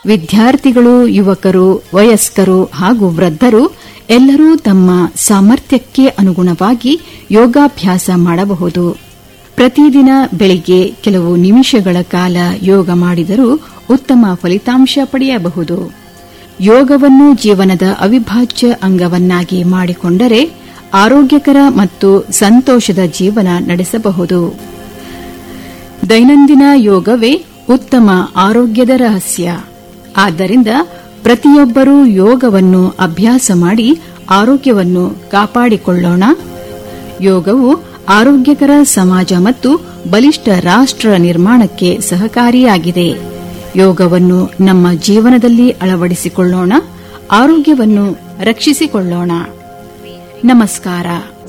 ವಿದ್ಯಾರ್ಥಿಗಳು ಯುವಕರು ವಯಸ್ಕರು ಹಾಗೂ ವೃದ್ಧರು ಎಲ್ಲರೂ ತಮ್ಮ ಸಾಮರ್ಥ್ಯಕ್ಕೆ ಅನುಗುಣವಾಗಿ ಯೋಗಾಭ್ಯಾಸ ಮಾಡಬಹುದು ಪ್ರತಿದಿನ ಬೆಳಿಗ್ಗೆ ಕೆಲವು ನಿಮಿಷಗಳ ಕಾಲ ಯೋಗ ಮಾಡಿದರೂ ಉತ್ತಮ ಫಲಿತಾಂಶ ಪಡೆಯಬಹುದು ಯೋಗವನ್ನು ಜೀವನದ ಅವಿಭಾಜ್ಯ ಅಂಗವನ್ನಾಗಿ ಮಾಡಿಕೊಂಡರೆ ಆರೋಗ್ಯಕರ ಮತ್ತು ಸಂತೋಷದ ಜೀವನ ನಡೆಸಬಹುದು ದೈನಂದಿನ ಯೋಗವೇ ಉತ್ತಮ ಆರೋಗ್ಯದ ರಹಸ್ಯ ಆದ್ದರಿಂದ ಪ್ರತಿಯೊಬ್ಬರೂ ಯೋಗವನ್ನು ಅಭ್ಯಾಸ ಮಾಡಿ ಆರೋಗ್ಯವನ್ನು ಕಾಪಾಡಿಕೊಳ್ಳೋಣ ಯೋಗವು ಆರೋಗ್ಯಕರ ಸಮಾಜ ಮತ್ತು ಬಲಿಷ್ಠ ರಾಷ್ಟ್ರ ನಿರ್ಮಾಣಕ್ಕೆ ಸಹಕಾರಿಯಾಗಿದೆ ಯೋಗವನ್ನು ನಮ್ಮ ಜೀವನದಲ್ಲಿ ಅಳವಡಿಸಿಕೊಳ್ಳೋಣ ಆರೋಗ್ಯವನ್ನು ರಕ್ಷಿಸಿಕೊಳ್ಳೋಣ ನಮಸ್ಕಾರ